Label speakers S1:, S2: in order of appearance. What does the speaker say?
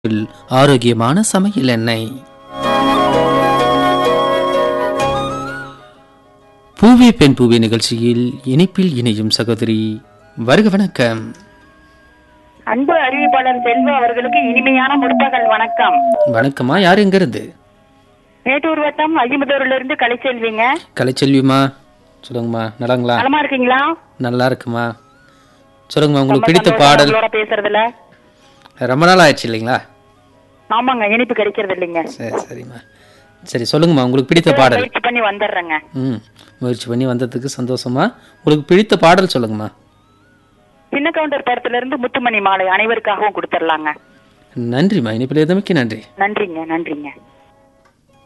S1: ஆரோக்கியமான சமையல் எண்ணெய் பூவே பெண் பூவே நிகழ்ச்சியில் இனிப்பில் இணையும் சகோதரி வருக வணக்கம்
S2: அன்பு அறிவிப்பாளர் செல்வா அவர்களுக்கு இனிமையான முற்பகல் வணக்கம்
S1: வணக்கம்மா யார் எங்க இருந்து
S2: மேட்டூர் வட்டம் அஜிமுதூர்ல இருந்து கலைச்செல்விங்க
S1: கலைச்செல்விமா சொல்லுங்கம்மா நலங்களா
S2: நலமா இருக்கீங்களா
S1: நல்லா இருக்குமா சொல்லுங்கம்மா உங்களுக்கு
S2: ரொம்ப
S1: பிடித்த
S2: சந்தோஷம்
S1: பாடல்
S2: உங்களோட பேசுறதுல
S1: ரொம்ப நாள் ஆயிடுச்சு இல்லைங்களா
S2: ஆமாங்க இனிப்பு கிடைக்கிறது இல்லைங்க
S1: சரி சரிம்மா சரி சொல்லுங்கம்மா உங்களுக்கு பிடித்த பாடல்
S2: முயற்சி பண்ணி வந்துடுறேங்க
S1: ம் முயற்சி பண்ணி வந்ததுக்கு சந்தோஷமா உங்களுக்கு பிடித்த பாடல் சொல்லுங்கம்மா
S2: சின்ன கவுண்டர் படத்துல இருந்து முத்துமணி மாலை அனைவருக்காகவும் கொடுத்துடலாங்க
S1: நன்றிம்மா இனிப்பில் எதமிக்க நன்றி
S2: நன்றிங்க நன்றிங்க